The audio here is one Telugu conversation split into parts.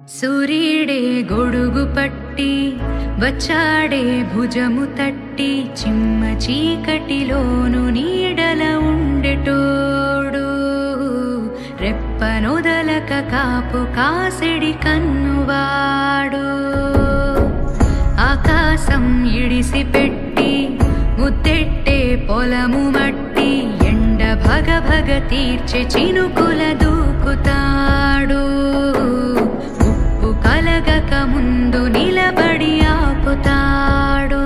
సూర్యుడే గొడుగు పట్టి వచ్చాడే భుజము తట్టి చిమ్మ చీకటిలోను నీడల ఉండెటోడు రెప్పనొదలక కాపు కాసిడి కన్నువాడు ఆకాశం ఇడిసి పెట్టి ముద్దెట్టే పొలము మట్టి ఎండ భగ భగ తీర్చె చినుకుల దూకుతాడు ఉప్పు కలగక ముందు నిలబడి ఆపుతాడు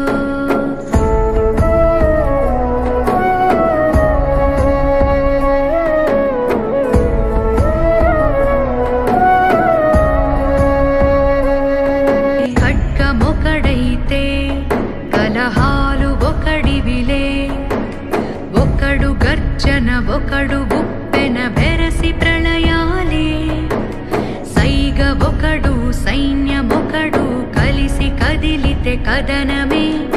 ఖడ్గమొకడైతే కలహాలు ఒకడివిలే ఒకడు గర్జన ఒకడు ఉప్పెన బెరసి ప్రళయాలే సైగ ఒకడు సైన్యమొకడు కలిసి కదిలితే కదనమే